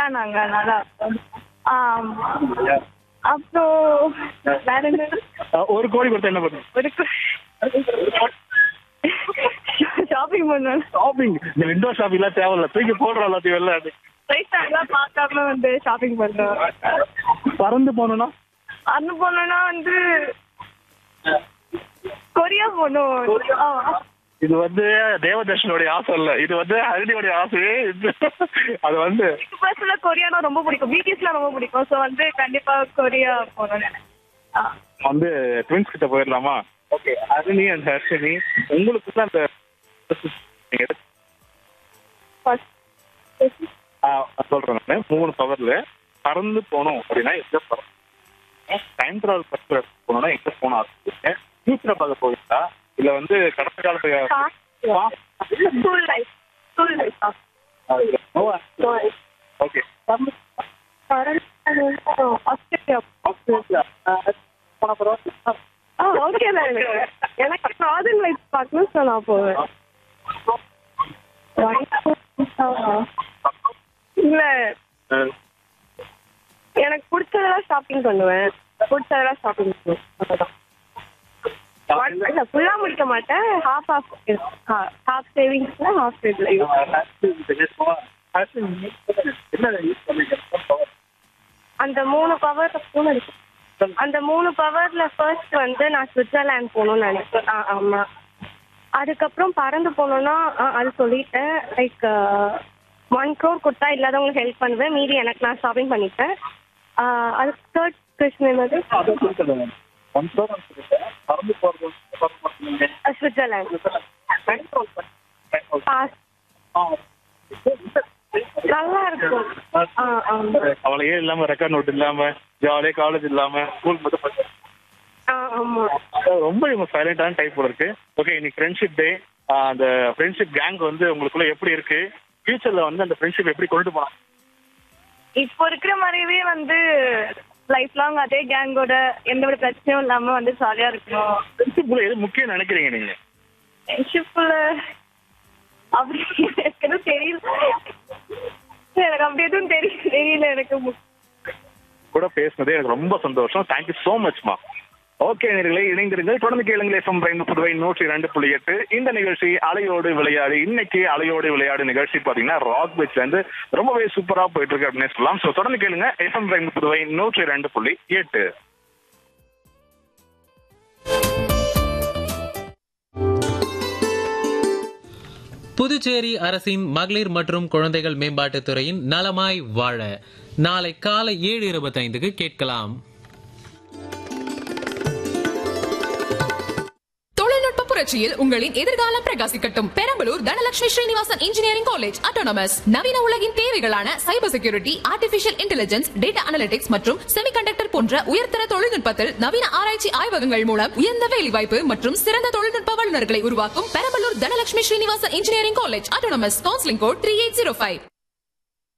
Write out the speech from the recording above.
ஆனாங்க அதனால ஆம். அப்புறம் வேற என்ன அஹ், ஒரு கோடி கொடுத்தா என்ன பண்ணுங்க ஒரு ஷாப்பிங் பண்ணுவேன் ஷாப்பிங் இந்த விண்டோ ஷாப்பிங்லாம் தேவையில்ல தூக்கி போடுற எல்லாத்தையும் வெளில அது. ப்ரைஸ் டேக்லாம் பார்க்காம வந்து ஷாப்பிங் பண்ணுவேன் பறந்து போகணும்னா அங்க போனோம்னா வந்து கொரியா போகணும் ஆ. இது வந்து தேவதர்ஷனுடைய ஆசை இல்ல இது வந்து ஹரிணியோடைய ஆசையே இது அது வந்து எனக்கு பர்சனலா கொரியானா ரொம்ப பிடிக்கும் பிடிஎஸ்லாம் ரொம்ப பிடிக்கும் ஸோ வந்து கண்டிப்பா கொரியா போகணும்னு ஆ. வந்து ட்வின்ஸ் கிட்ட போயிடலாமா ஓகே ஹரிணி அண்ட் ஹர்ஷினி உங்களுக்கு தான் அந்த நீங்க எடுத்து- First. ஆ, நான் சொல்றேன் நான் மூணு பவர்ல பறந்து போகணும் அப்படின்னா எங்க பறந்து டைம் டிராவல் பர்ஸ்ட் போனோம்னா எங்க போகணும் ஆசைப்படுங்க ஃபியூச்சரை பார்க்க போவீங்களா இல்ல வந்து கடந்த காலத்து school life school life okay Australia ஆ ஓகே தான் எனக்கு எனக்கு நார்தன் லைஃப் பார்க்கணும் ஸோ நான் போவேன் இல்ல எனக்கு பிடிச்சதெல்லாம் ஷாப்பிங் பண்ணுவேன் பிடிச்சதெல்லாம் ஷாப்பிங் பண்ணுவேன் அவ்வளவுதான். One- இல்ல ஃபுல்லா முடிக்க மாட்டேன் ஹாஃப் ஹாஃப் ஹாஃப் சேவிங்ஸ்ல ஹாஃப் இதுல அந்த மூணு பவர் மூணு இருக்கு அந்த மூணு பவர்ல ஃபர்ஸ்ட் வந்து நான் சுவிட்சர்லாந்து போகணும்னு நினைப்பேன் ஆ, ஆமா அதுக்கப்புறம் பறந்து போகணும்னா ஆ, அது சொல்லிட்டேன் லைக் ஒன் க்ரோர் கொடுத்தா இல்லாதவங்களுக்கு ஹெல்ப் பண்ணுவேன் மீதி எனக்கு நான் ஷாப்பிங் பண்ணிப்பேன் ஆ, அது தேர்ட் கொஸ்டின் என்னது சுவிட்சர்லாந்து பாஸ் நல்லா இருக்கும் ஆ ஆமா அவளையே இல்லாம ரெக்கார்ட் நோட் இல்லாம ஜாலியா காலேஜ் இல்லாம ஸ்கூல் மட்டும் படிச்சு ஆ ஆமா ரொம்ப இவங்க சைலண்டான டைப் போல இருக்கு ஓகே இன்னைக்கு ஃப்ரெண்ட்ஷிப் டே அந்த ஃப்ரெண்ட்ஷிப் கேங் வந்து உங்களுக்குள்ள எப்படி இருக்கு ஃபியூச்சர்ல வந்து அந்த ஃப்ரெண்ட்ஷிப் எப்படி கொண்டு போலாம் இப்போ இருக்கிற மாதிரியே வந்து லைஃப் லாங் அதே கேங்கோட எந்த ஒரு பிரச்சனையும் இல்லாம வந்து ஜாலியா இருக்கணும் ஃப்ரெண்ட்ஷிப்ல எது முக்கியம் நினைக்கிறீங்க நீங்க ஃப்ரெண்ட்ஷிப்ல அப்படி எனக்கு எதுவும் தெரியல எனக்கு அப்படி எதுவும் தெரியல தெரியல எனக்கு மு- கூட பேசுனதே எனக்கு ரொம்ப சந்தோஷம் தேங்க்யூ சோ மச்மா ஓகே நேர்களே இணைந்திருங்கள் தொடர்ந்து கேளுங்கள் எஃப்எம் பிரைன் புதுவை நூற்றி ரெண்டு புள்ளி எட்டு இந்த நிகழ்ச்சி அலையோடு விளையாடு இன்னைக்கு அலையோடு விளையாடு நிகழ்ச்சி பாத்தீங்கன்னா ராக் பீச்ல இருந்து ரொம்பவே சூப்பரா போயிட்டு இருக்கு அப்படின்னு சொல்லலாம் சோ தொடர்ந்து கேளுங்க எஃப்எம் பிரைன் புதுவை நூற்றி ரெண்டு புள்ளி எட்டு புதுச்சேரி அரசின் மகளிர் மற்றும் குழந்தைகள் மேம்பாட்டுத் துறையின் நலமாய் வாழ நாளை காலை ஏழு இருபத்தைந்துக்கு கேட்கலாம் தொழில்நுட்ப புரட்சியில் உங்களின் எதிர்காலம் பிரகாசிக்கட்டும் Perambalur Dhanalakshmi Srinivasan engineering college autonomous நவீன உலகின் தேவைகளான cyber security artificial intelligence data analytics மற்றும் செமிகண்டக்டர் போன்ற உயர்தர தொழில்நுட்பத்தில் நவீன ஆராய்ச்சி ஆய்வகங்கள் மூலம் உயர்ந்த வேலைவாய்ப்பு மற்றும் சிறந்த தொழில்நுட்ப வல்லுநர்களை உருவாக்கும் Perambalur Dhanalakshmi Srinivasan engineering college autonomous counselling code three eight zero five